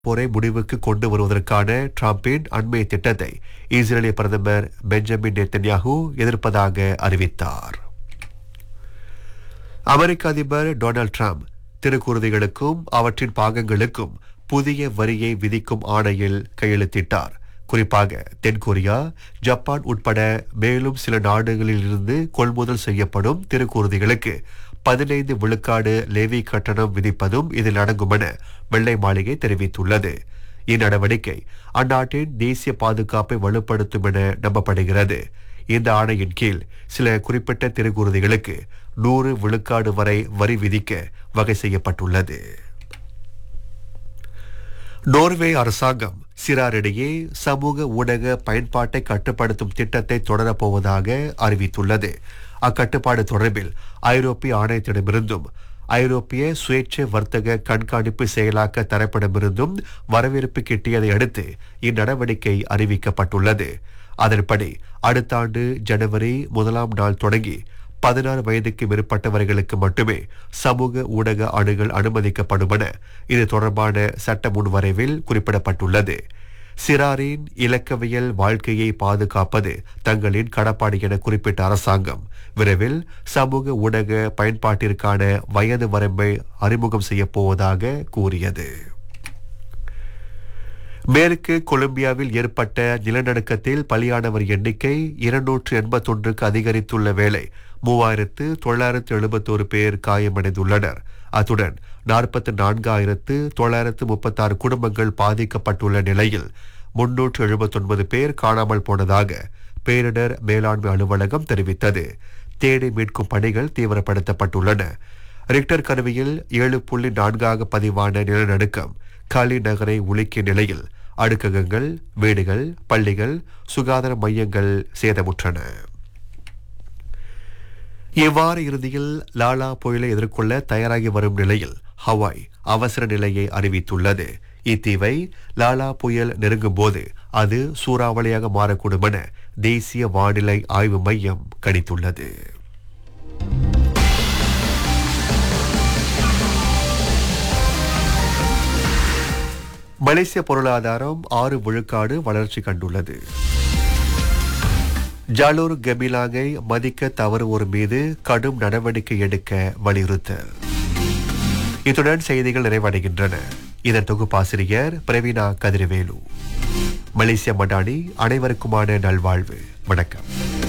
போரை முடிவுக்கு கொண்டு வருவதற்கான டிரம்பின் அண்மை திட்டத்தை இஸ்ரேலிய பிரதமர் பெஞ்சமின் நெத்தன்யாகு எதிர்ப்பதாக அறிவித்தார் அமெரிக்க அதிபர் டொனால்ட் ட்ரம்ப் திருக்குருதிகளுக்கும் அவற்றின் பாகங்களுக்கும் புதிய வரியை விதிக்கும் ஆணையில் கையெழுத்திட்டார் குறிப்பாக தென்கொரியா ஜப்பான் உட்பட மேலும் சில நாடுகளில் இருந்து கொள்முதல் செய்யப்படும் திருக்குருதிகளுக்கு பதினைந்து விழுக்காடு லேவி கட்டணம் விதிப்பதும் இதில் அடங்கும் என வெள்ளை மாளிகை தெரிவித்துள்ளது இந்நடவடிக்கை அந்நாட்டின் தேசிய பாதுகாப்பை வலுப்படுத்தும் என நம்பப்படுகிறது இந்த ஆணையின் கீழ் சில குறிப்பிட்ட திருக்குருதிகளுக்கு நூறு விழுக்காடு வரை வரி விதிக்க வகை செய்யப்பட்டுள்ளது நோர்வே அரசாங்கம் சிறாரிடையே சமூக ஊடக பயன்பாட்டை கட்டுப்படுத்தும் திட்டத்தை தொடரப்போவதாக அறிவித்துள்ளது அக்கட்டுப்பாடு தொடர்பில் ஐரோப்பிய ஆணையத்திடமிருந்தும் ஐரோப்பிய சுயேட்சை வர்த்தக கண்காணிப்பு செயலாக்க தரப்பிடமிருந்தும் வரவேற்பு கிட்டியதை அடுத்து இந்நடவடிக்கை அறிவிக்கப்பட்டுள்ளது அதன்படி அடுத்த ஆண்டு ஜனவரி முதலாம் நாள் தொடங்கி பதினாறு வயதுக்கு மேற்பட்டவர்களுக்கு மட்டுமே சமூக ஊடக அணுகல் அனுமதிக்கப்படும் என இது தொடர்பான சட்ட முன்வரைவில் குறிப்பிடப்பட்டுள்ளது சிறாரின் இலக்கவியல் வாழ்க்கையை பாதுகாப்பது தங்களின் கடப்பாடு என குறிப்பிட்ட அரசாங்கம் விரைவில் சமூக ஊடக பயன்பாட்டிற்கான வயது வரம்பை அறிமுகம் செய்யப் போவதாக கூறியது மேற்கு கொலம்பியாவில் ஏற்பட்ட நிலநடுக்கத்தில் பலியானவர் எண்ணிக்கை இருநூற்று எண்பத்தொன்றுக்கு அதிகரித்துள்ள வேளை மூவாயிரத்து தொள்ளாயிரத்து எழுபத்தோரு பேர் காயமடைந்துள்ளனர் அத்துடன் நாற்பத்தி நான்காயிரத்து தொள்ளாயிரத்து முப்பத்தாறு குடும்பங்கள் பாதிக்கப்பட்டுள்ள நிலையில் முன்னூற்று எழுபத்தொன்பது பேர் காணாமல் போனதாக பேரிடர் மேலாண்மை அலுவலகம் தெரிவித்தது தேடி மீட்கும் பணிகள் தீவிரப்படுத்தப்பட்டுள்ளன ரிக்டர் கருவியில் ஏழு புள்ளி நான்காக பதிவான நிலநடுக்கம் காலி நகரை உலுக்கிய நிலையில் அடுக்ககங்கள் வீடுகள் பள்ளிகள் சுகாதார மையங்கள் சேதமுற்றன இவ்வாறு இறுதியில் லாலா புயலை எதிர்கொள்ள தயாராகி வரும் நிலையில் ஹவாய் அவசர நிலையை அறிவித்துள்ளது இத்தீவை லாலா புயல் நெருங்கும் போது அது சூறாவளியாக மாறக்கூடும் என தேசிய வானிலை ஆய்வு மையம் கணித்துள்ளது மலேசிய பொருளாதாரம் ஆறு விழுக்காடு வளர்ச்சி கண்டுள்ளது ஜாலூர் கெமிலாங்கை மதிக்க தவறுவோர் மீது கடும் நடவடிக்கை எடுக்க வலியுறுத்தல் இத்துடன் செய்திகள் நிறைவடைகின்றன இதன் தொகுப்பாசிரியர் பிரவீனா கதிரவேலு மலேசிய மடானி அனைவருக்குமான நல்வாழ்வு வணக்கம்